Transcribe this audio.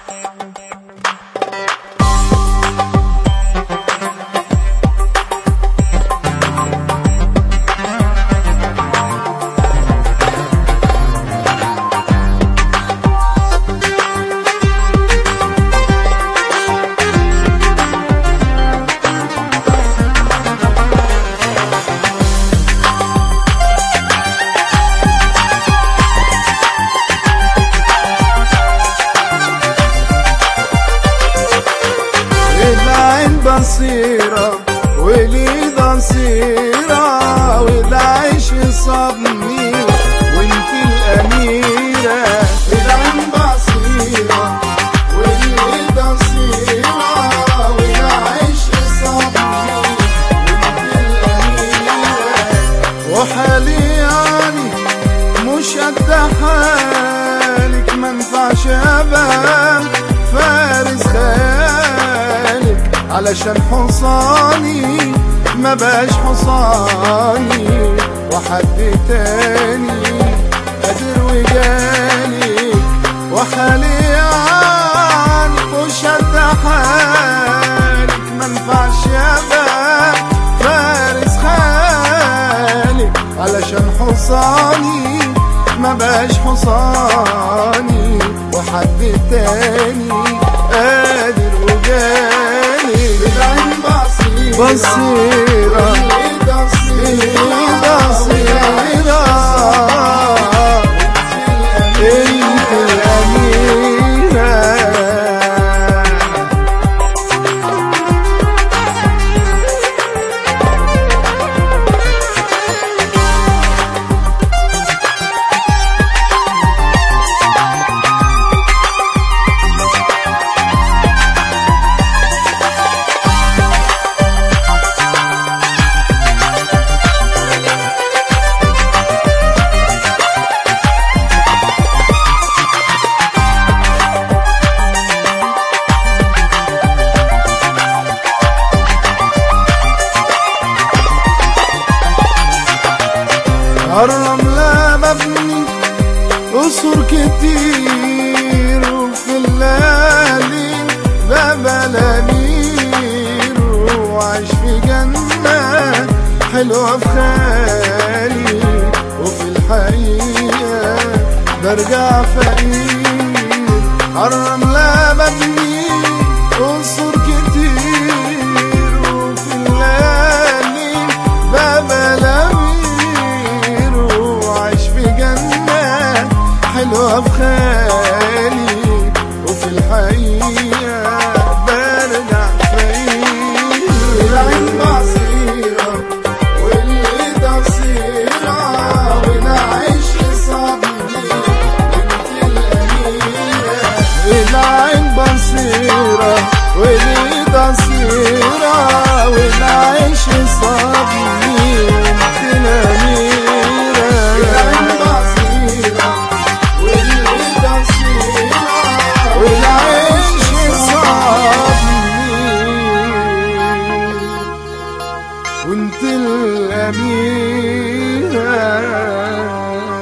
العين بصيرة ولي ضصيرة والعيش صابني وانت الأميرة العين بصيرة ولي ضصيرة والعيش صابني وانت الأميرة وحالي يعني مش قد حالك منفعش ابان فارس خيالك علشان حصاني ما بقاش حصاني وحد تاني قادر وجالك وحالي يعني مش قد حالك منفعش ابان فارس خيالك علشان حصاني ما بقاش حصاني وحد تاني قادر وجاني العين بصيرة بصيرة بصيرة انت الأميرة الرملة مبني قصور كتير وفي الليالي ببلانير وعايش في جنة حلوة في خيالي وفي الحقيقة برجع فقير الرملة مبني قصور كتير وفي الليالي ببلانير وعايش في جنة حلوة في خيالي وفي الحقيقة برجع فقير العين بصيرة واللي تصيرة ونعيش صبري انت الأميرة العين بصيرة واللي تصيرة ونعيش صبري انت الأميرة العين بصيرة واللي تصيرة ونعيش صبري وانت الأميرة